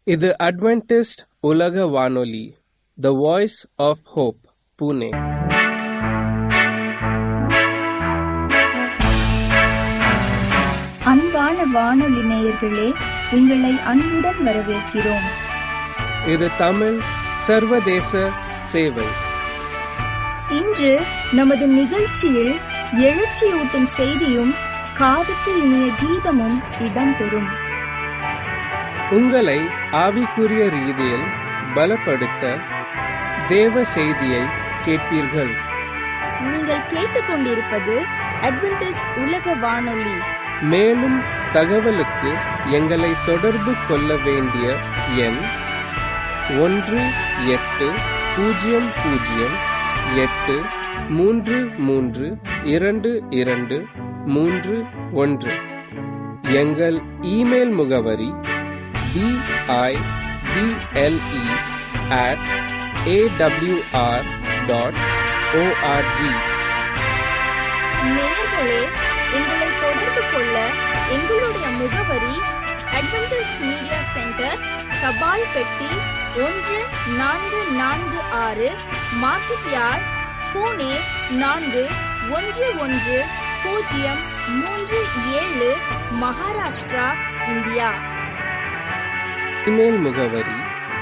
இது அட்வென்டிஸ்ட் உலக வானொலி the voice of hope Pune அன்பான வானொலி நேயர்களே உங்களை அன்புடன் வரவேற்கிறோம் இது தமிழ் சர்வதேச சேவை இன்று நமது நிகழ்ச்சியில் எழுச்சியூட்டும் செய்தியும் காதுக்கு இனிய கீதமும் இடம்பெறும் உங்களை ஆவிக்குரிய ரீதியில் பலப்படுத்த தேவ செய்தியை கேட்பீர்கள் நீங்கள் கேட்டுக்கொண்டிருப்பது அட்வென்டிஸ் உலக வானொலி மேலும் தகவலுக்கு எங்களை தொடர்பு கொள்ள வேண்டிய எண் ஒன்று எட்டு பூஜ்ஜியம் பூஜ்ஜியம் எட்டு மூன்று மூன்று இரண்டு இரண்டு மூன்று ஒன்று எங்கள் இமெயில் முகவரி BIBLE at AWR dot ORG நேயர்களே எங்களை தொடர்பு கொள்ள எங்களுடைய முகவரி அட்வென்டிஸ் மீடியா சென்டர் தபால் பெட்டி ஒன்று நான்கு நான்கு ஆறு மார்க்கெட் யார்ட் பூனே நான்கு ஒன்று ஒன்று பூஜ்ஜியம் மூன்று ஏழு மகாராஷ்டிரா இந்தியா இமெயில் முகவரி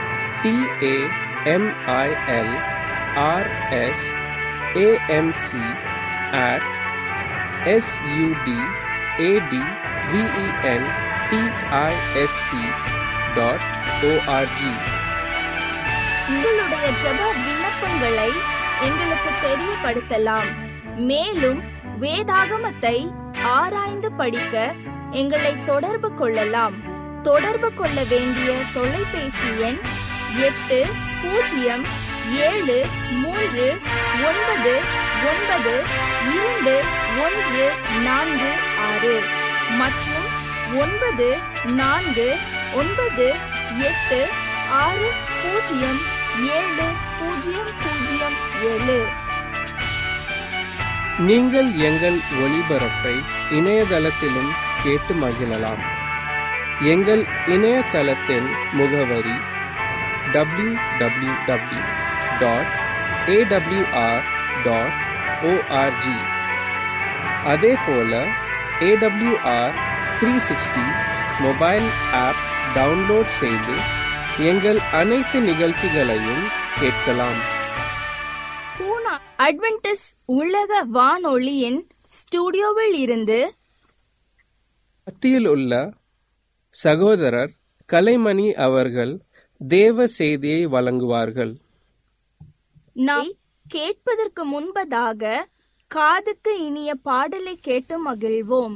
TAMIL RS AMC at SUD AD VEN DIST dot ORG உங்களுடைய ஜெப விண்ணப்பங்களை எங்களுக்கு தெரியப்படுத்தலாம் மேலும் வேதாகமத்தை ஆராய்ந்து படிக்க எங்களை தொடர்பு கொள்ளலாம் தொடர்பு கொள்ள வேண்டிய தொலைபேசி எண் எட்டு பூஜ்ஜியம் ஏழு மூன்று ஒன்பது ஒன்பது இரண்டு ஒன்று நான்கு ஆறு மற்றும் ஒன்பது நான்கு ஒன்பது எட்டு ஆறு பூஜ்ஜியம் ஏழு பூஜ்ஜியம் பூஜ்ஜியம் ஏழு நீங்கள் எங்கள் ஒளிபரப்பை இணையதளத்திலும் கேட்டு மகிழலாம் எங்கள் இணையதளத்தின் முகவரி W W W dot AWR dot ORG அதே போல AWR three sixty mobile app download செய்து எங்கள் அனைத்து நிகழ்ச்சிகளையும் கேட்கலாம் பூனா அட்வென்டிஸ் உலக வானொலியின் ஸ்டுடியோவில் இருந்து மத்தியில் உள்ள சகோதரர் கலைமணி அவர்கள் தேவ செய்தியை வழங்குவார்கள் நாம் கேட்பதற்கு முன்பதாக காதுக்கு இனிய பாடலை கேட்டு மகிழ்வோம்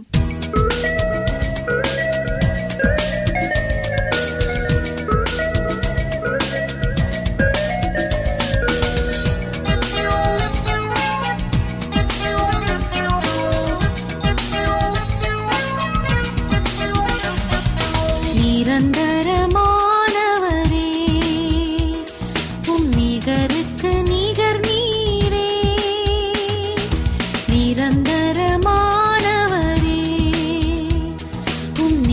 நிரந்தரமானவரே உம் நிகருக்கு நிகர் நீரே நிரந்தரமானவரே உம்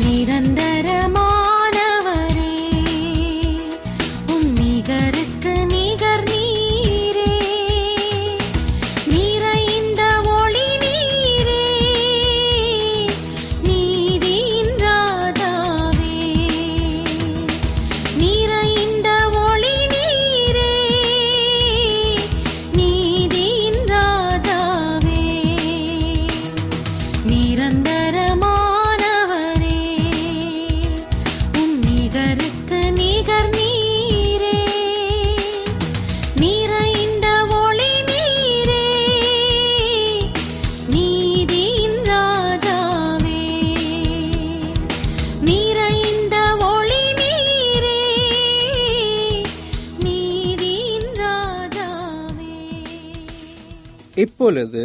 நிரந்தரமானவரே உம் நிகருக்கு நிகர் நீரே நிறைந்த ஒளி நீரே நீதியின் ராஜாவே நிறைந்த ஒளி நீரே நீதியின் ராஜாவே நிரந்தரமானவரே உம் நிகருக்கு நிகர் நீரே நிறைந்த ஒளி நீரே நீதியின் ராஜாவே நிறைந்த ஒளி நீரே நீதியின் ராஜாவே இப்பொழுது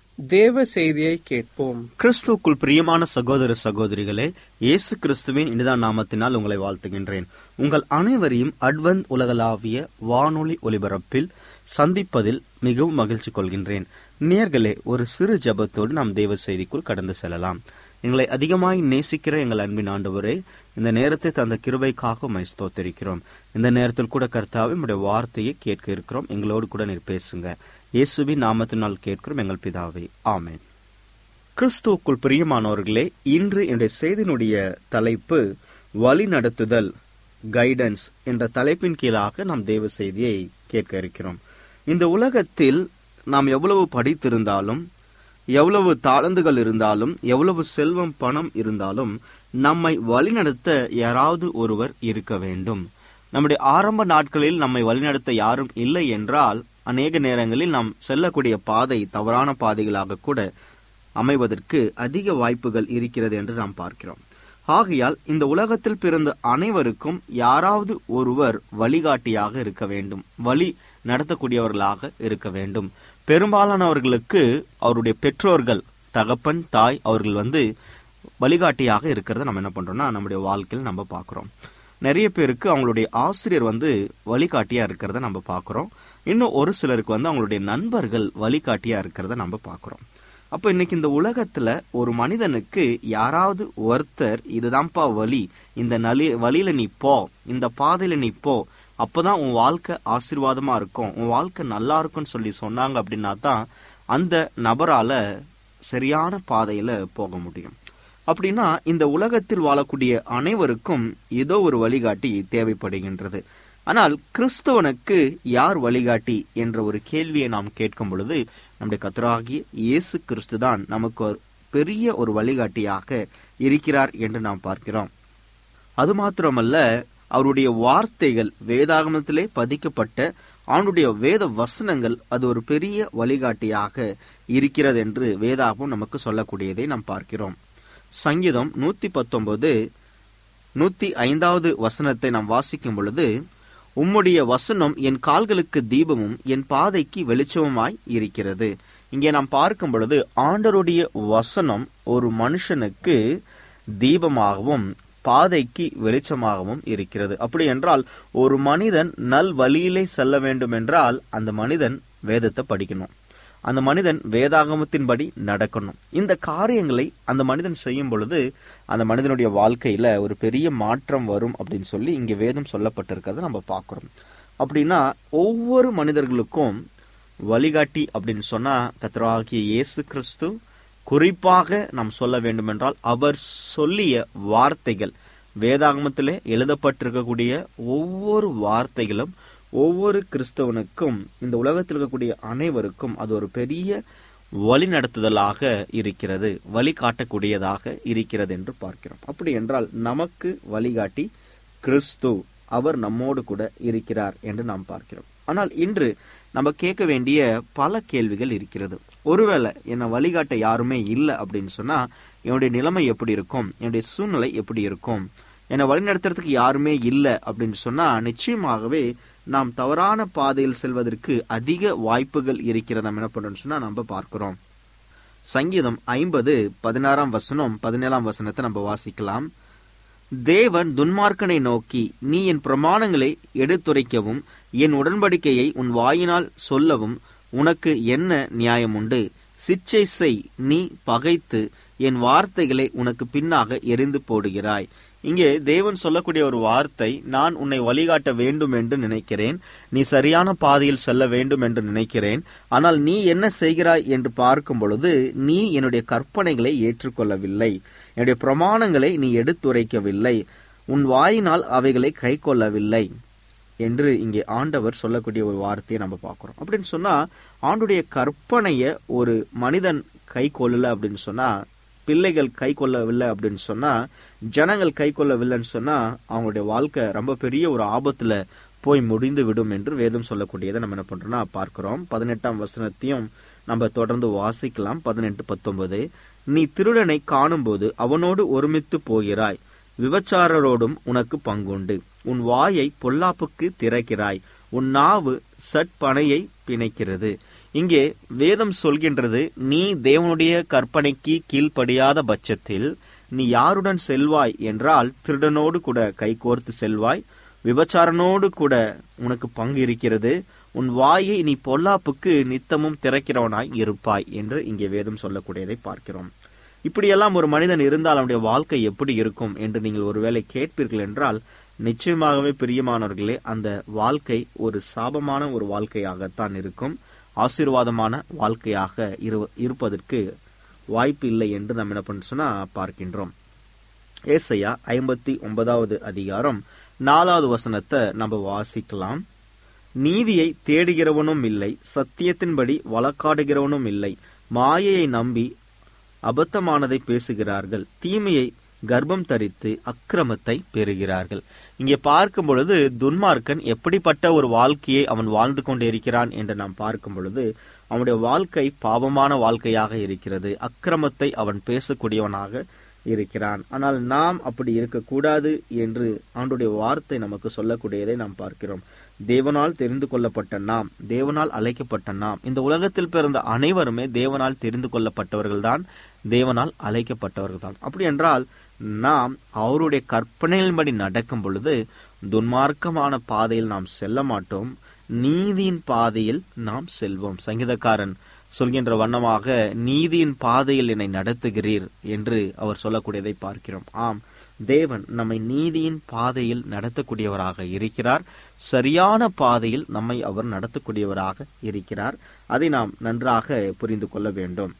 தேவ செய்தியை கேட்போம் கிறிஸ்துவுக்குள் பிரியமான சகோதர சகோதரிகளே இயேசு கிறிஸ்துவின் இனிதான நாமத்தினால் உங்களை வாழ்த்துகின்றேன் உங்கள் அனைவரையும் அட்வந்த் உலகளாவிய வானொலி ஒலிபரப்பில் சந்திப்பதில் மிகவும் மகிழ்ச்சி கொள்கின்றேன் நேர்களே ஒரு சிறு ஜெபத்தோடு நாம் தேவ செய்திக்குள் கடந்து செல்லலாம் எங்களை அதிகமாய் நேசிக்கிற எங்கள் அன்பின் ஆண்டவரே இந்த நேரத்தை தந்த கிருபைக்காக உம்மை ஸ்தோத்திரிக்கிறோம் இந்த நேரத்தில் கூட கர்த்தாவே உம்முடைய வார்த்தையை கேட்க இருக்கிறோம் எங்களோடு கூட நீர் பேசுங்க இயேசுவின் நாமத்தினால் கேட்கிறோம் எங்கள் பிதாவே ஆமென் கிறிஸ்துவுக்குள் பிரியமானவர்களே இன்று என்னுடைய செய்தியினுடைய தலைப்பு வழி நடத்துதல் கைடன்ஸ் என்ற தலைப்பின் கீழாக நாம் தேவ செய்தியை கேட்க இருக்கிறோம் இந்த உலகத்தில் நாம் எவ்வளவு படித்திருந்தாலும் எவ்வளவு தாளந்துகள் இருந்தாலும் எவ்வளவு செல்வம் பணம் இருந்தாலும் நம்மை வழிநடத்த யாராவது ஒருவர் இருக்க வேண்டும் நம்முடைய ஆரம்ப நாட்களில் நம்மை வழிநடத்த யாரும் இல்லை என்றால் அநேக நேரங்களில் நாம் செல்லக்கூடிய பாதை தவறான பாதைகளாக கூட அமைவதற்கு அதிக வாய்ப்புகள் இருக்கிறது என்று நாம் பார்க்கிறோம் ஆகையால் இந்த உலகத்தில் பிறந்த அனைவருக்கும் யாராவது ஒருவர் வழிகாட்டியாக இருக்க வேண்டும் வழி நடத்தக்கூடியவர்களாக இருக்க வேண்டும் பெரும்பாலானவர்களுக்கு அவருடைய பெற்றோர்கள் தகப்பன் தாய் அவர்கள் வந்து வழிகாட்டியாக இருக்கிறத நம்ம என்ன பண்றோம்னா நம்முடைய வாழ்க்கையில் நம்ம பார்க்கிறோம் நிறைய பேருக்கு அவங்களுடைய ஆசிரியர் வந்து வழிகாட்டியா இருக்கிறத நம்ம பார்க்கிறோம் இன்னும் ஒரு சிலருக்கு வந்து அவங்களுடைய நண்பர்கள் வழிகாட்டியா இருக்கிறத நம்ம பார்க்கிறோம் அப்ப இன்னைக்கு இந்த உலகத்துல ஒரு மனிதனுக்கு யாராவது ஒருத்தர் இதுதான்ப்பா வழி இந்த நலி வழியில நீ போ இந்த பாதையில நீ போ அப்பதான் உன் வாழ்க்கை ஆசீர்வாதமா இருக்கும் உன் வாழ்க்கை நல்லா இருக்கும்னு சொல்லி சொன்னாங்க அப்படின்னா தான் அந்த நபரால சரியான பாதையில போக முடியும் அப்படின்னா இந்த உலகத்தில் வாழக்கூடிய அனைவருக்கும் ஏதோ ஒரு வழிகாட்டி தேவைப்படுகின்றது ஆனால் கிறிஸ்தவனுக்கு யார் வழிகாட்டி என்ற ஒரு கேள்வியை நாம் கேட்கும் பொழுது நம்முடைய கத்தராகிய இயேசு கிறிஸ்து தான் நமக்கு ஒரு பெரிய ஒரு வழிகாட்டியாக இருக்கிறார் என்று நாம் பார்க்கிறோம் அது மாத்திரமல்ல அவருடைய வார்த்தைகள் வேதாகமத்திலே பதிக்கப்பட்ட அவனுடைய வேத வசனங்கள் அது ஒரு பெரிய வழிகாட்டியாக இருக்கிறது என்று வேதாகமம் நமக்கு சொல்லக்கூடியதை நாம் பார்க்கிறோம் சங்கீதம் நூத்தி பத்தொன்பது நூத்தி ஐந்தாவது வசனத்தை நாம் வாசிக்கும் பொழுது உம்முடைய வசனம் என் கால்களுக்கு தீபமும் என் பாதைக்கு வெளிச்சமுமாய் இருக்கிறது இங்கே நாம் பார்க்கும் பொழுது ஆண்டருடைய வசனம் ஒரு மனுஷனுக்கு தீபமாகவும் பாதைக்கு வெளிச்சமாகவும் இருக்கிறது அப்படி என்றால் ஒரு மனிதன் நல் வழியிலே செல்ல வேண்டும் என்றால் அந்த மனிதன் வேதத்தை படிக்கணும் அந்த மனிதன் வேதாகமத்தின்படி நடக்கணும் இந்த காரியங்களை அந்த மனிதன் செய்யும் பொழுது அந்த மனிதனுடைய வாழ்க்கையில ஒரு பெரிய மாற்றம் வரும் அப்படின்னு சொல்லி இங்க வேதம் சொல்லப்பட்டிருக்கிறத நம்ம பார்க்கிறோம் அப்படின்னா ஒவ்வொரு மனிதர்களுக்கும் வழிகாட்டி அப்படின்னு சொன்னா கத்தராகிய இயேசு கிறிஸ்து குறிப்பாக நாம் சொல்ல வேண்டுமென்றால் அவர் சொல்லிய வார்த்தைகள் வேதாகமத்திலே எழுதப்பட்டிருக்கக்கூடிய ஒவ்வொரு வார்த்தைகளும் ஒவ்வொரு கிறிஸ்தவனுக்கும் இந்த உலகத்தில் இருக்கக்கூடிய அனைவருக்கும் அது ஒரு பெரிய வழி நடத்துதலாக இருக்கிறது வழி காட்டக்கூடியதாக இருக்கிறது என்று பார்க்கிறோம் அப்படி என்றால் நமக்கு வழிகாட்டி கிறிஸ்து அவர் நம்மோடு கூட இருக்கிறார் என்று நாம் பார்க்கிறோம் ஆனால் இன்று நம்ம கேட்க வேண்டிய பல கேள்விகள் இருக்கிறது ஒருவேளை என்னை வழிகாட்ட யாருமே இல்லை அப்படின்னு சொன்னா என்னுடைய நிலைமை எப்படி இருக்கும் என்னுடைய சூழ்நிலை எப்படி இருக்கும் என்னை வழிநடத்துறதுக்கு யாருமே இல்லை அப்படின்னு சொன்னா நிச்சயமாகவே நாம் தவறான பாதையில் செல்வதற்கு அதிக வாய்ப்புகள் இருக்கிறது நம்ம என்ன பண்றோம்னு சொன்னா நம்ம பார்க்கிறோம் சங்கீதம் ஐம்பது பதினாறாம் வசனம் பதினேழாம் வசனத்தை நம்ம வாசிக்கலாம் தேவன் துன்மார்க்கனை நோக்கி நீ என் பிரமாணங்களை எடுத்துரைக்கவும் என் உடன்படிக்கையை உன் வாயினால் சொல்லவும் உனக்கு என்ன நியாயம் உண்டு சிற்சை செய் நீ பகைத்து என் வார்த்தைகளை உனக்கு பின்னாக எரிந்து போடுகிறாய் இங்கே தேவன் சொல்லக்கூடிய ஒரு வார்த்தை நான் உன்னை வழிகாட்ட வேண்டும் என்று நினைக்கிறேன் நீ சரியான பாதையில் செல்ல வேண்டும் என்று நினைக்கிறேன் ஆனால் நீ என்ன செய்கிறாய் என்று பார்க்கும் பொழுது நீ என்னுடைய கற்பனைகளை ஏற்றுக்கொள்ளவில்லை என்னுடைய பிரமாணங்களை நீ எடுத்துரைக்கவில்லை உன் வாயினால் அவைகளை கை கொள்ளவில்லை என்று இங்கே ஆண்டவர் சொல்லக்கூடிய ஒரு வார்த்தையை நம்ம பார்க்கிறோம் அப்படின்னு சொன்னா ஆண்டுடைய கற்பனைய ஒரு மனிதன் கை கொள்ளல அப்படின்னு சொன்னா பிள்ளைகள் கை கொள்ளவில்லை அப்படின்னு சொன்னா ஜனங்கள் கை கொள்ளவில்லைன்னு சொன்னா அவங்களுடைய வாழ்க்கை ரொம்ப பெரிய ஒரு ஆபத்துல போய் முடிந்து விடும் என்று வேதம் சொல்லக்கூடியதை நம்ம என்ன பண்றோம்னா பார்க்கிறோம் பதினெட்டாம் வசனத்தையும் நம்ம தொடர்ந்து வாசிக்கலாம் பதினெட்டு பத்தொன்பது நீ திருடனை காணும்போது அவனோடு ஒருமித்து போகிறாய் விபச்சாரரோடும் உனக்கு பங்குண்டு உன் வாயை பொல்லாப்புக்கு திறக்கிறாய் உன் நாவு சட்பனையை பிணைக்கிறது இங்கே வேதம் சொல்கின்றது நீ தேவனுடைய கற்பனைக்கு கீழ்ப்படியாத பட்சத்தில் நீ யாருடன் செல்வாய் என்றால் திருடனோடு கூட கைகோர்த்து செல்வாய் விபச்சாரனோடு கூட உனக்கு பங்கு இருக்கிறது உன் வாயை நீ பொல்லாப்புக்கு நித்தமும் திறக்கிறவனாய் இருப்பாய் என்று இங்கே வேதம் சொல்லக்கூடியதை பார்க்கிறோம் இப்படியெல்லாம் ஒரு மனிதன் இருந்தால் அவனுடைய வாழ்க்கை எப்படி இருக்கும் என்று நீங்கள் ஒருவேளை கேட்பீர்கள் என்றால் நிச்சயமாகவே பிரியமானவர்களே அந்த வாழ்க்கை ஒரு சாபமான ஒரு வாழ்க்கையாகத்தான் இருக்கும் ஆசீர்வாதமான வாழ்க்கையாக இரு- இருப்பதற்கு வாய்ப்பு இல்லை என்று நம்ம என்ன பண்ண சொன்னா பார்க்கின்றோம் ஏசையா ஐம்பத்தி ஒன்பதாவது அதிகாரம் நாலாவது வசனத்தை நம்ம வாசிக்கலாம் நீதியை தேடுகிறவனும் இல்லை சத்தியத்தின்படி வழக்காடுகிறவனும் இல்லை மாயையை நம்பி அபத்தமானதை பேசுகிறார்கள் தீமையை கர்ப்பம் தரித்து அக்கிரமத்தை பெறுகிறார்கள் இங்கே பார்க்கும் பொழுது துன்மார்க்கன் எப்படிப்பட்ட ஒரு வாழ்க்கையை அவன் வாழ்ந்து கொண்டு இருக்கிறான் என்று நாம் பார்க்கும் பொழுது அவனுடைய வாழ்க்கை பாவமான வாழ்க்கையாக இருக்கிறது அக்கிரமத்தை அவன் பேசக்கூடியவனாக இருக்கிறான் ஆனால் நாம் அப்படி இருக்கக்கூடாது என்று ஆண்டுடைய வார்த்தை நமக்கு சொல்லக்கூடியதை நாம் பார்க்கிறோம் தேவனால் தெரிந்து கொள்ளப்பட்ட நாம் தேவனால் அழைக்கப்பட்ட நாம் இந்த உலகத்தில் பிறந்த அனைவருமே தேவனால் தெரிந்து கொள்ளப்பட்டவர்கள்தான் தேவனால் அழைக்கப்பட்டவர்கள்தான் அப்படி என்றால் நாம் அவருடைய கற்பனையின்படி நடக்கும் பொழுது துன்மார்க்கமான பாதையில் நாம் செல்ல மாட்டோம் நீதியின் பாதையில் நாம் செல்வோம் சங்கீதக்காரன் சொல்கின்ற வண்ணமாக நீதியின் பாதையில் என்னை நடத்துகிறீர் என்று அவர் சொல்லக்கூடியதை பார்க்கிறோம் ஆம் தேவன் நம்மை நீதியின் பாதையில் நடத்தக்கூடியவராக இருக்கிறார் சரியான பாதையில் நம்மை அவர் நடத்தக்கூடியவராக இருக்கிறார் அதை நாம் நன்றாக புரிந்து கொள்ள வேண்டும்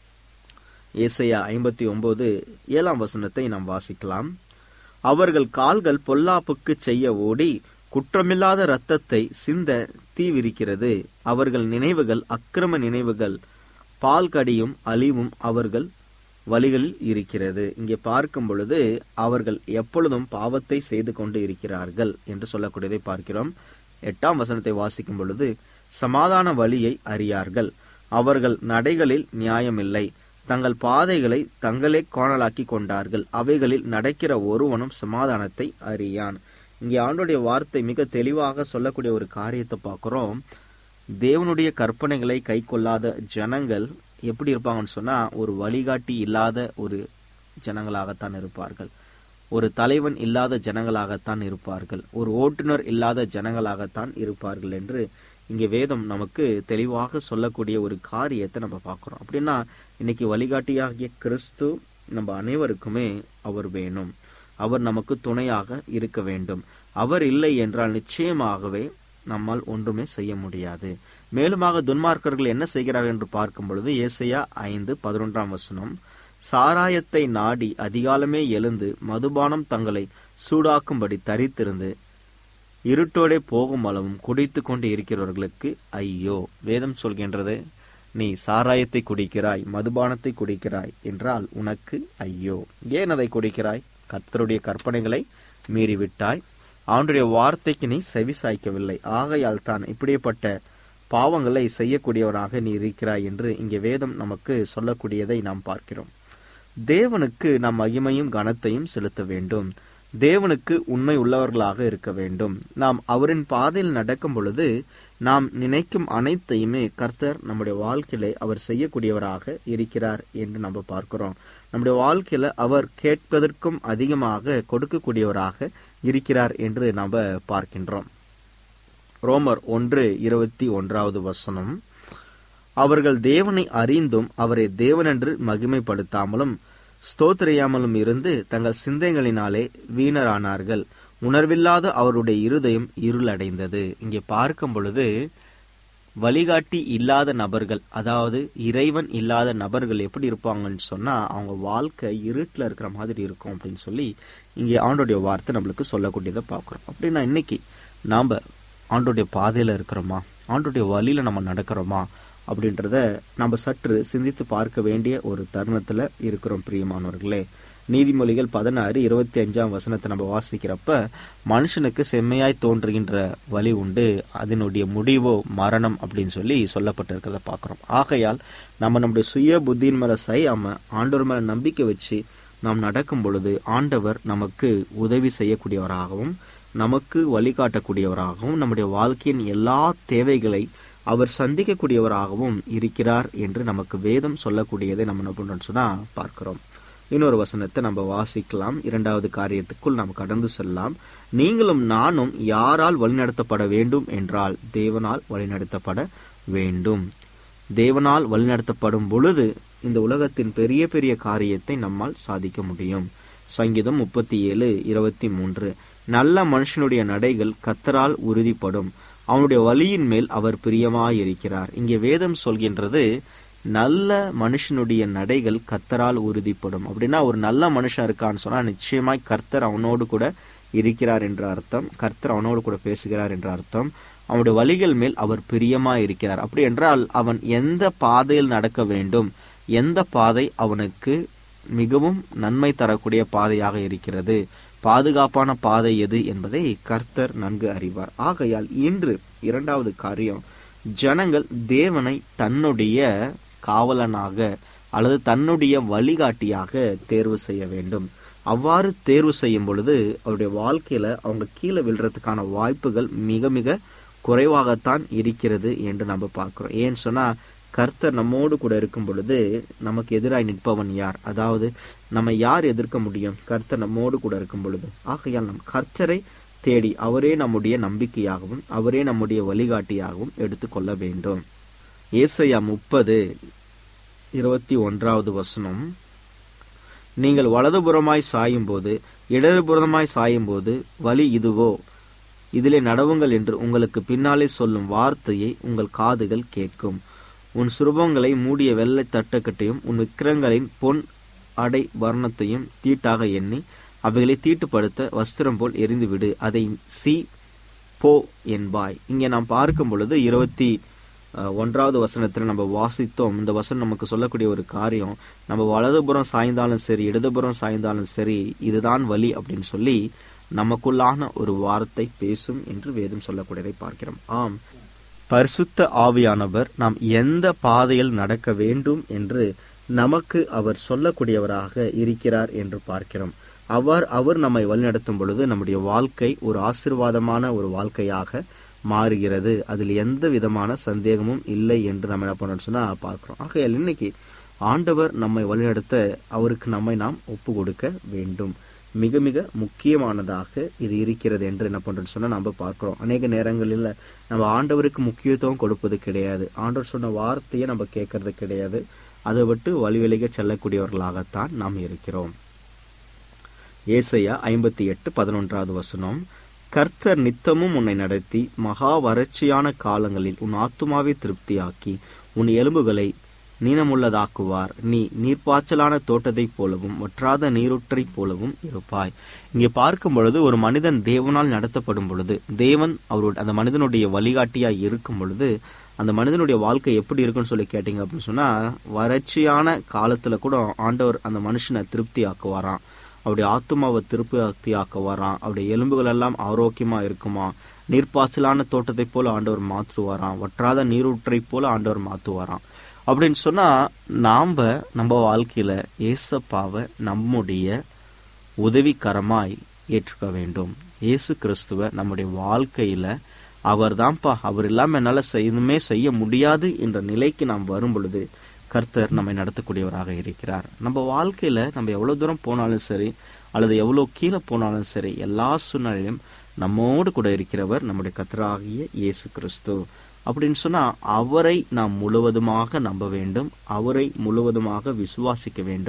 ஏசையா ஐம்பத்தி ஒன்பது ஏழாம் வசனத்தை நாம் வாசிக்கலாம் அவர்கள் கால்கள் பொல்லாப்புக்கு செய்ய ஓடி குற்றமில்லாத இரத்தத்தை சிந்த தீவிரிக்கிறது அவர்கள் நினைவுகள் அக்கிரம நினைவுகள் பால் கடியும் அழிவும் அவர்கள் வழிகளில் இருக்கிறது இங்கே பார்க்கும் பொழுது அவர்கள் எப்பொழுதும் பாவத்தை செய்து கொண்டு இருக்கிறார்கள் என்று சொல்லக்கூடியதை பார்க்கிறோம் எட்டாம் வசனத்தை வாசிக்கும் பொழுது சமாதான வழியை அறியார்கள் அவர்கள் நடைகளில் நியாயமில்லை தங்கள் பாதைகளை தங்களே கோணலாக்கி கொண்டார்கள் அவைகளில் நடக்கிற ஒருவனும் சமாதானத்தை அறியான் இங்கே ஆண்டுடைய வார்த்தை மிக தெளிவாக சொல்லக்கூடிய ஒரு காரியத்தை பார்க்கிறோம் தேவனுடைய கற்பனைகளை கை கொள்ளாத ஜனங்கள் எப்படி இருப்பாங்கன்னு சொன்னா ஒரு வழிகாட்டி இல்லாத ஒரு ஜனங்களாகத்தான் இருப்பார்கள் ஒரு தலைவன் இல்லாத ஜனங்களாகத்தான் இருப்பார்கள் ஒரு ஓட்டுநர் இல்லாத ஜனங்களாகத்தான் இருப்பார்கள் என்று இங்கே வேதம் நமக்கு தெளிவாக சொல்லக்கூடிய ஒரு காரியத்தை நம்ம பார்க்கிறோம் அப்படின்னா இன்னைக்கு வழிகாட்டியாகிய கிறிஸ்து நம்ம அனைவருக்குமே அவர் வேணும் அவர் நமக்கு துணையாக இருக்க வேண்டும் அவர் இல்லை என்றால் நிச்சயமாகவே நம்மால் ஒன்றுமே செய்ய முடியாது மேலுமாக துன்மார்க்கர்கள் என்ன செய்கிறார்கள் என்று பார்க்கும் பொழுது ஏசையா ஐந்து பதினொன்றாம் வசனம் சாராயத்தை நாடி அதிகாலமே எழுந்து மதுபானம் தங்களை சூடாக்கும்படி தரித்திருந்து இருட்டோடே போகும் அளவும் குடித்து கொண்டு இருக்கிறவர்களுக்கு ஐயோ வேதம் சொல்கின்றது நீ சாராயத்தை குடிக்கிறாய் மதுபானத்தை குடிக்கிறாய் என்றால் உனக்கு ஐயோ ஏன் அதை குடிக்கிறாய் கர்த்தருடைய கற்பனைகளை மீறிவிட்டாய் அவனுடைய வார்த்தைக்கு நீ செவி சாய்க்கவில்லை ஆகையால் தான் இப்படிப்பட்ட பாவங்களை செய்யக்கூடியவனாக நீ இருக்கிறாய் என்று இங்கே வேதம் நமக்கு சொல்லக்கூடியதை நாம் பார்க்கிறோம் தேவனுக்கு நாம் மகிமையும் கனத்தையும் செலுத்த வேண்டும் தேவனுக்கு உண்மை உள்ளவர்களாக இருக்க வேண்டும் நாம் அவரின் பாதையில் நடக்கும் பொழுது நாம் நினைக்கும் அனைத்தையுமே கர்த்தர் நம்முடைய வாழ்க்கையில அவர் செய்யக்கூடியவராக இருக்கிறார் என்று நம்ம பார்க்கிறோம் நம்முடைய வாழ்க்கையில அவர் கேட்பதற்கும் அதிகமாக கொடுக்கக்கூடியவராக இருக்கிறார் என்று நாம் பார்க்கின்றோம் ரோமர் ஒன்று இருபத்தி ஒன்றாவது வசனம் அவர்கள் தேவனை அறிந்தும் அவரை தேவனென்று மகிமைப்படுத்தாமலும் ஸ்தோத்திரியாமலும் இருந்து தங்கள் சிந்தைகளினாலே வீணரானார்கள் உணர்வில்லாத அவருடைய இருதயம் இருளடைந்தது இங்கே பார்க்கும் பொழுது வழிகாட்டி இல்லாத நபர்கள் அதாவது இறைவன் இல்லாத நபர்கள் எப்படி இருப்பாங்கன்னு சொன்னா அவங்க வாழ்க்கை இருட்டில் இருக்கிற மாதிரி இருக்கும் அப்படின்னு சொல்லி இங்கே ஆண்டோடைய வார்த்தை நம்மளுக்கு சொல்லக்கூடியதை பார்க்குறோம் அப்படின்னா இன்னைக்கு நாம் ஆண்டோடைய பாதையில் இருக்கிறோமா ஆண்டோடைய வழியில் நம்ம நடக்கிறோமா அப்படின்றத நம்ம சற்று சிந்தித்து பார்க்க வேண்டிய ஒரு தருணத்தில் இருக்கிறோம் பிரியமானவர்களே நீதிமொழிகள் பதினாறு இருபத்தி அஞ்சாம் வசனத்தை நம்ம வாசிக்கிறப்ப மனுஷனுக்கு செம்மையாய் தோன்றுகின்ற வழி உண்டு அதனுடைய முடிவோ மரணம் அப்படின்னு சொல்லி சொல்லப்பட்டிருக்கிறத பார்க்குறோம் ஆகையால் நம்ம நம்முடைய சுய புத்தியின் மேல செய்யாம ஆண்டவர் மேல நம்பிக்கை வச்சு நாம் நடக்கும் பொழுது ஆண்டவர் நமக்கு உதவி செய்யக்கூடியவராகவும் நமக்கு வழிகாட்டக்கூடியவராகவும் நம்முடைய வாழ்க்கையின் எல்லா தேவைகளை அவர் சந்திக்கக்கூடியவராகவும் இருக்கிறார் என்று நமக்கு வேதம் சொல்லக்கூடியதை நம்ம என்ன பண்றோம்னு சொன்னா பார்க்கிறோம் இன்னொரு வசனத்தை நம்ம வாசிக்கலாம் இரண்டாவது காரியத்துக்குள் நாம் கடந்து செல்லலாம் நீங்களும் நானும் யாரால் வழிநடத்தப்பட வேண்டும் என்றால் தேவனால் வழிநடத்தப்பட வேண்டும் தேவனால் வழிநடத்தப்படும் பொழுது இந்த உலகத்தின் பெரிய பெரிய காரியத்தை நம்மால் சாதிக்க முடியும் சங்கீதம் முப்பத்தி ஏழு இருபத்தி மூன்று நல்ல மனுஷனுடைய நடைகள் கத்தரால் உறுதிப்படும் அவனுடைய வழியின் மேல் அவர் பிரியமாயிருக்கிறார் இங்கே வேதம் சொல்கின்றது நல்ல மனுஷனுடைய நடைகள் கத்தரால் உறுதிப்படும் அப்படின்னா ஒரு நல்ல மனுஷன் இருக்கான்னு சொன்னா நிச்சயமாய் கர்த்தர் அவனோடு கூட இருக்கிறார் என்ற அர்த்தம் கர்த்தர் அவனோடு கூட பேசுகிறார் என்ற அர்த்தம் அவனுடைய வழிகள் மேல் அவர் பிரியமா இருக்கிறார் அப்படி என்றால் அவன் எந்த பாதையில் நடக்க வேண்டும் எந்த பாதை அவனுக்கு மிகவும் நன்மை தரக்கூடிய பாதையாக இருக்கிறது பாதுகாப்பான பாதை எது என்பதை கர்த்தர் நன்கு அறிவார் ஆகையால் இன்று இரண்டாவது காரியம் ஜனங்கள் தேவனை தன்னுடைய காவலனாக அல்லது தன்னுடைய வழிகாட்டியாக தேர்வு செய்ய வேண்டும் அவ்வாறு தேர்வு செய்யும் பொழுது அவருடைய வாழ்க்கையில அவங்க கீழே விழுறதுக்கான வாய்ப்புகள் மிக மிக குறைவாகத்தான் இருக்கிறது என்று நம்ம பார்க்கிறோம் ஏன்னு சொன்னா கர்த்தர் நம்மோடு கூட இருக்கும் பொழுது நமக்கு எதிராய் நிற்பவன் யார் அதாவது நம்ம யார் எதிர்க்க முடியும் கர்த்தர் நம்மோடு கூட இருக்கும் பொழுது ஆகையால் நம் கர்த்தரை தேடி அவரே நம்முடைய நம்பிக்கையாகவும் அவரே நம்முடைய வழிகாட்டியாகவும் எடுத்துக்கொள்ள வேண்டும் ஏசையா முப்பது இருபத்தி ஒன்றாவது வசனம் நீங்கள் வலதுபுறமாய் சாயும்போது இடதுபுறமாய் சாயும்போது வழி இதுவோ இதிலே நடவுங்கள் என்று உங்களுக்கு பின்னாலே சொல்லும் வார்த்தையை உங்கள் காதுகள் கேட்கும் உன் சுரூபங்களை மூடிய வெள்ளை தட்டக்கட்டையும் உன் விக்கிரங்களின் பொன் அடை வர்ணத்தையும் தீட்டாக எண்ணி அவைகளை தீட்டுப்படுத்த வஸ்திரம் போல் எரிந்துவிடு அதை சி போ என்பாய் இங்கே நாம் பார்க்கும் பொழுது இருபத்தி அஹ், ஒன்றாவது வசனத்தில் நம்ம வாசித்தோம் இந்த வசனம் நமக்கு சொல்லக்கூடிய ஒரு காரியம் நம்ம வலதுபுறம் சாய்ந்தாலும் சரி இடதுபுறம் சாய்ந்தாலும் சரி இதுதான் வழி அப்படின்னு சொல்லி நமக்குள்ளான ஒரு வார்த்தை பேசும் என்று வேதம் சொல்லக்கூடியதை பார்க்கிறோம் ஆம் பரிசுத்த ஆவியானவர் நாம் எந்த பாதையில் நடக்க வேண்டும் என்று நமக்கு அவர் சொல்லக்கூடியவராக இருக்கிறார் என்று பார்க்கிறோம் அவர் அவர் நம்மை வழிநடத்தும் பொழுது நம்முடைய வாழ்க்கை ஒரு ஆசிர்வாதமான ஒரு வாழ்க்கையாக மாறுகிறது அதில் எந்த விதமான சந்தேகமும் இல்லை என்று நம்ம என்ன பண்ணோம்னு சொன்னா பார்க்கிறோம் ஆகையால் இன்னைக்கு ஆண்டவர் நம்மை வழிநடத்த அவருக்கு நம்மை நாம் ஒப்பு கொடுக்க வேண்டும் மிக மிக முக்கியமானதாக இது இருக்கிறது என்று என்ன பண்றோம்னு சொன்னா நம்ம பார்க்கிறோம் அநேக நேரங்களில் நம்ம ஆண்டவருக்கு முக்கியத்துவம் கொடுப்பது கிடையாது ஆண்டவர் சொன்ன வார்த்தையை நம்ம கேட்கறது கிடையாது அதை விட்டு வழிவிலக செல்லக்கூடியவர்களாகத்தான் நாம் இருக்கிறோம் ஏசையா ஐம்பத்தி எட்டு பதினொன்றாவது வசனம் கர்த்தர் நித்தமும் உன்னை நடத்தி மகா வறட்சியான காலங்களில் உன் ஆத்துமாவை திருப்தியாக்கி உன் எலும்புகளை நீனமுள்ளதாக்குவார் நீ நீர்ப்பாய்ச்சலான தோட்டத்தைப் போலவும் வற்றாத நீரூற்றைப் போலவும் இருப்பாய் இங்கே பார்க்கும் பொழுது ஒரு மனிதன் தேவனால் நடத்தப்படும் பொழுது தேவன் அவருடைய அந்த மனிதனுடைய வழிகாட்டியாய் இருக்கும் பொழுது அந்த மனிதனுடைய வாழ்க்கை எப்படி இருக்குன்னு சொல்லி கேட்டீங்க அப்படின்னு சொன்னா வறட்சியான காலத்துல கூட ஆண்டவர் அந்த மனுஷனை திருப்தி ஆக்குவாராம் அவருடைய ஆத்துமாவை திருப்தி ஆக்குவாராம் அவருடைய எலும்புகள் எல்லாம் ஆரோக்கியமா இருக்குமா நீர்ப்பாய்ச்சலான தோட்டத்தைப் போல ஆண்டவர் மாற்றுவாராம் வற்றாத நீரூற்றைப் போல ஆண்டவர் மாற்றுவாராம் அப்படின்னு சொன்னா நாம நம்ம வாழ்க்கையில ஏசப்பாவை நம்முடைய உதவிகரமாய் ஏற்றுக்க வேண்டும் இயேசு கிறிஸ்துவ நம்முடைய வாழ்க்கையில அவர்தான்ப்பா அவர் இல்லாம என்னால செய்யணுமே செய்ய முடியாது என்ற நிலைக்கு நாம் வரும் பொழுது கர்த்தர் நம்மை நடத்தக்கூடியவராக இருக்கிறார் நம்ம வாழ்க்கையில நம்ம எவ்வளவு தூரம் போனாலும் சரி அல்லது எவ்வளவு கீழே போனாலும் சரி எல்லா சூழ்நிலையிலும் நம்மோடு கூட இருக்கிறவர் நம்முடைய கர்த்தராகிய இயேசு கிறிஸ்து அப்படின்னு சொன்னா அவரை நாம் முழுவதுமாக நம்ப வேண்டும் அவரை முழுவதுமாக விசுவாசிக்க வேண்டும்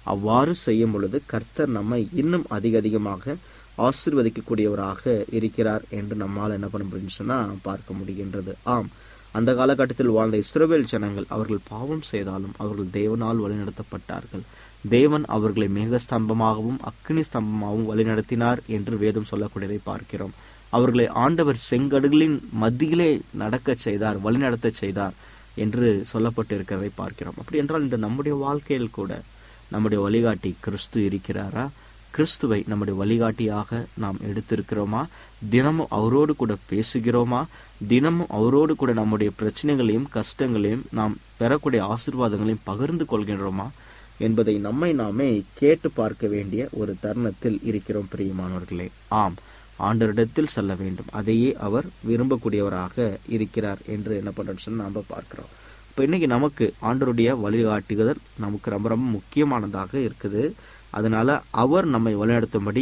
அவ்வாறு செய்யும் பொழுது கர்த்தர் நம்மை இன்னும் அதிக அதிகமாக ஆசிர்வதிக்கக்கூடியவராக இருக்கிறார் என்று நம்மால் என்ன பண்ண முடியும்னு சொன்னா பார்க்க முடிகின்றது ஆம் அந்த காலகட்டத்தில் வாழ்ந்த இஸ்ரவேல் ஜனங்கள் அவர்கள் பாவம் செய்தாலும் அவர்கள் தேவனால் வழிநடத்தப்பட்டார்கள் தேவன் அவர்களை மேகஸ்தம்பமாகவும் அக்னி ஸ்தம்பமாகவும் வழிநடத்தினார் என்று வேதம் சொல்லக்கூடியதை பார்க்கிறோம் அவர்களை ஆண்டவர் செங்கடலின் மத்தியிலே நடக்கச் செய்தார் வழிநடத்தச் செய்தார் என்று சொல்லப்பட்டிருக்கிறதை பார்க்கிறோம் அப்படி என்றால் இன்று நம்முடைய வாழ்க்கையில் கூட நம்முடைய வழிகாட்டி கிறிஸ்து இருக்கிறாரா கிறிஸ்துவை நம்முடைய வழிகாட்டியாக நாம் எடுத்திருக்கிறோமா தினமும் அவரோடு கூட பேசுகிறோமா தினமும் அவரோடு கூட நம்முடைய பிரச்சனைகளையும் கஷ்டங்களையும் நாம் பெறக்கூடிய ஆசீர்வாதங்களையும் பகிர்ந்து கொள்கின்றோமா என்பதை நம்மை நாமே கேட்டு பார்க்க வேண்டிய ஒரு தருணத்தில் இருக்கிறோம் பிரியமானவர்களே ஆம் ஆண்டரிடத்தில் செல்ல வேண்டும் அதையே அவர் விரும்பக்கூடியவராக இருக்கிறார் என்று என்ன பண்றோம்னு சொல்லி நாம பார்க்கிறோம் இப்போ இன்னைக்கு நமக்கு ஆண்டருடைய வழிகாட்டுதல் நமக்கு ரொம்ப ரொம்ப முக்கியமானதாக இருக்குது அதனால அவர் நம்மை வழிநடத்தும்படி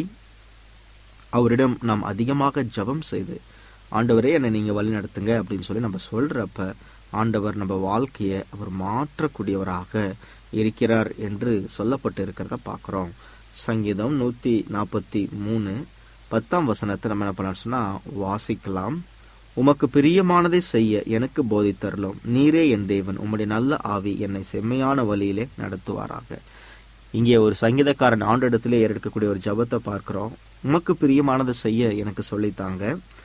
அவரிடம் நாம் அதிகமாக ஜெபம் செய்து ஆண்டவரே என்னை நீங்க வழி நடத்துங்க அப்படின்னு சொல்லி நம்ம சொல்றப்ப ஆண்டவர் நம்ம வாழ்க்கையை அவர் மாற்றக்கூடியவராக இருக்கிறார் என்று சொல்லப்பட்டு இருக்கிறத பார்க்கிறோம் சங்கீதம் நூத்தி நாற்பத்தி மூணு பத்தாம் வசனத்தை நம்ம என்ன பண்ணலாம் சொன்னா வாசிக்கலாம் உமக்கு பிரியமானதை செய்ய எனக்கு போதித்தரலும் நீரே என் தேவன் உம்முடைய நல்ல ஆவி என்னை செம்மையான வழியிலே நடத்துவாராக இங்கே ஒரு சங்கீதக்காரன் ஆண்டிடத்திலே ஏறெடுக்கக்கூடிய ஒரு ஜபத்தை பார்க்கிறோம் உமக்கு பிரியமானதை செய்ய எனக்கு சொல்லித்தாங்க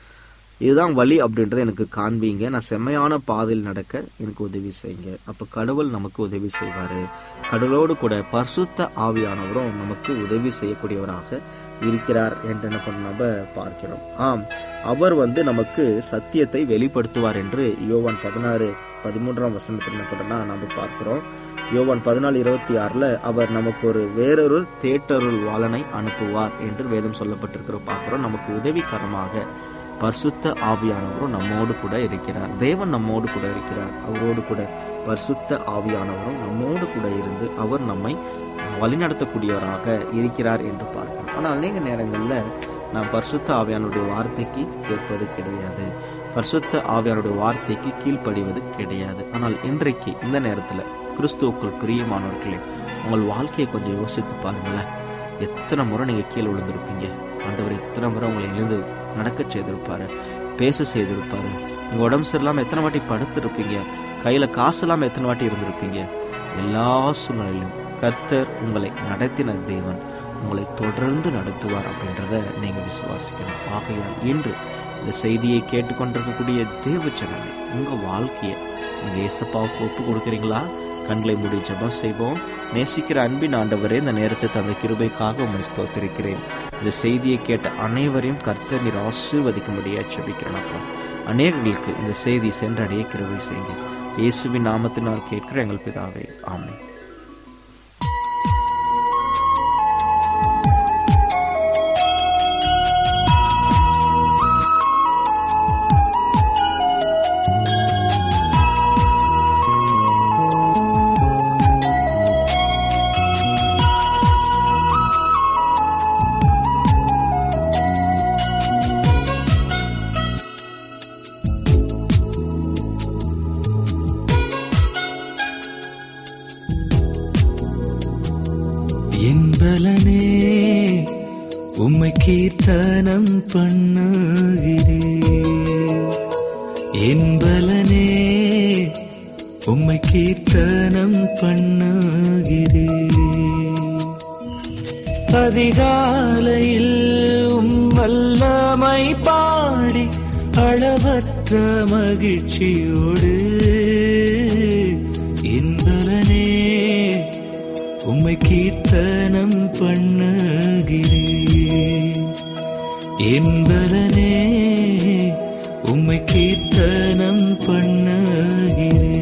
இதுதான் வழி அப்படின்றத எனக்கு காண்பீங்க நான் செம்மையான பாதையில் நடக்க எனக்கு உதவி செய்யுங்க அப்ப கடவுள் நமக்கு உதவி செய்வாரு கடவுளோடு கூட பரிசுத்த ஆவியானவரும் நமக்கு உதவி செய்யக்கூடியவராக இருக்கிறார் என்று என்ன பண்ண நம்ம பார்க்கிறோம் ஆம் அவர் வந்து நமக்கு சத்தியத்தை வெளிப்படுத்துவார் என்று யோவான் பதினாறு பதிமூன்றாம் வசனத்தில் என்ன பண்றோம்னா நம்ம பார்க்கிறோம் யோவான் பதினாலு இருபத்தி ஆறுல அவர் நமக்கு ஒரு வேறொரு தேட்டருள் வாளனை அனுப்புவார் என்று வேதம் சொல்லப்பட்டிருக்கிறோம் பார்க்கிறோம் நமக்கு உதவிகரமாக பரிசுத்த ஆவியானவரும் நம்மோடு கூட இருக்கிறார் தேவன் நம்மோடு கூட இருக்கிறார் அவரோடு கூட பரிசுத்த ஆவியானவரும் நம்மோடு கூட இருந்து அவர் நம்மை வழிநடத்தக்கூடியவராக இருக்கிறார் என்று பார்க்கிறோம் ஆனால் அநேக நேரங்கள்ல நாம் பரிசுத்த ஆவியானுடைய வார்த்தைக்கு கேட்பது கிடையாது பரிசுத்த ஆவியானுடைய வார்த்தைக்கு கீழ்ப்படிவது கிடையாது ஆனால் இன்றைக்கு இந்த நேரத்துல கிறிஸ்துவுக்குள் பிரியமானவர்களே உங்கள் வாழ்க்கையை கொஞ்சம் யோசித்து பாருங்களேன் எத்தனை முறை நீங்க கீழே விழுந்திருப்பீங்க ஆண்டவர் எத்தனை முறை உங்களை எழுந்து நடக்க செய்திருப்பாரு பேச செய்திருப்பாரு உங்க உடம்பு சரியில்லாம எத்தனை வாட்டி படுத்திருப்பீங்க கையில காசு இல்லாம எத்தனை வாட்டி இருந்திருப்பீங்க எல்லா சூழ்நிலையிலும் கர்த்தர் உங்களை நடத்தின தேவன் உங்களை தொடர்ந்து நடத்துவார் அப்படின்றத நீங்க விசுவாசிக்கணும் ஆகையால் இன்று இந்த செய்தியை கேட்டுக்கொண்டிருக்கக்கூடிய தேவ ஜனமே உங்க வாழ்க்கையை உங்க ஏசப்பாவுக்கு ஒப்பு கொடுக்குறீங்களா கண்களை மூடி ஜெபம் செய்வோம் நேசிக்கிற அன்பின் ஆண்டவரே இந்த நேரத்தை தந்த கிருபைக்காக உண்மை ஸ்தோத்திருக்கிறேன் இந்த செய்தியை கேட்ட அனைவரையும் கர்த்தர் நீர் ஆசீர்வதிக்கும்படியா ஜெபிக்கிறேன் அப்பா அநேகர்களுக்கு இந்த செய்தி சென்றடைய கிருபை செய்யுங்க இயேசுவின் நாமத்தினால் கேட்கிற எங்கள் பிதாவே ஆமென் என் பலனே உம்மை கீர்த்தனம் பண்ணுகிறேன் என் பலனே உம்மை கீர்த்தனம் பண்ணுகிறேன் அதிகாலையில் உம் வல்லமை பாடி அளவற்ற மகிழ்ச்சியோடு என் பலனே உம்மை கீர்த்தனம் பண்ணுகிறேன் என்பதனே உம்மை கீர்த்தனம் பண்ணுகிறேன்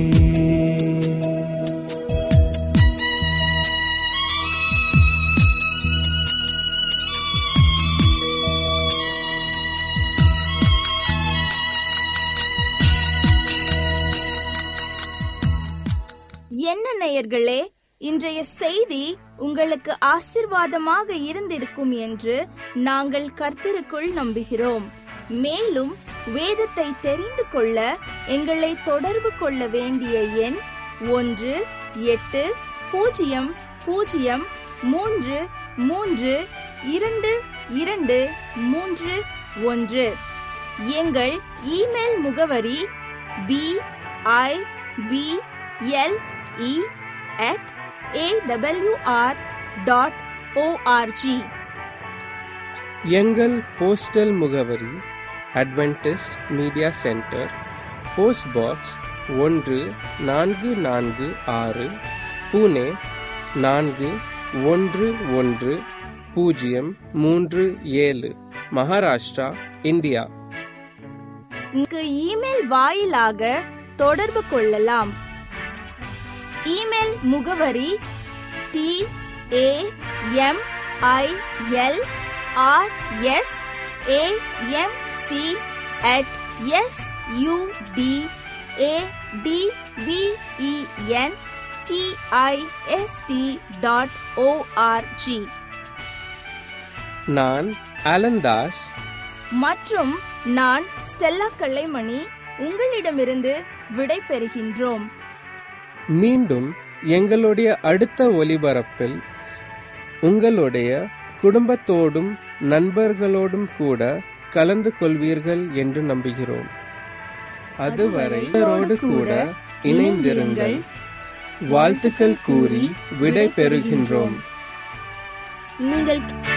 என்ன நேயர்களே இன்றைய செய்தி உங்களுக்கு ஆசிர்வாதமாக இருந்திருக்கும் என்று நாங்கள் கர்த்தருக்குள் நம்புகிறோம் மேலும் வேதத்தை தெரிந்து கொள்ள எங்களை தொடர்பு கொள்ள வேண்டிய எண் ஒன்று எட்டு பூஜ்ஜியம் பூஜ்ஜியம் மூன்று மூன்று இரண்டு இரண்டு மூன்று ஒன்று எங்கள் இமெயில் முகவரி B I B L E at AWR dot ORG எங்கள் போஸ்டல் முகவரி Adventist media centre post box ஒன்று நான்கு நான்கு ஆறு புனே நான்கு ஒன்று ஒன்று பூஜ்ஜியம் மூன்று ஏழு மகாராஷ்டிரா இந்தியா இங்கு இமெயில் வாயிலாக தொடர்பு கொள்ளலாம் இமெயில் முகவரி T A M I L R S A M C at S U D A D V E N T I S T dot ORG நான் அலந்தாஸ் மற்றும் நான் ஸ்டெல்லா கல்லைமணி உங்களிடமிருந்து விடை பெறுகின்றோம் மீண்டும் எங்களுடைய அடுத்த ஒலிபரப்பில் உங்களுடைய குடும்பத்தோடும் நண்பர்களோடும் கூட கலந்து கொள்வீர்கள் என்று நம்புகிறோம் அதுவரை இவரோடு கூட இணைந்திருங்கள் வாழ்த்துக்கள் கூறி விடை பெறுகின்றோம் நீங்கள்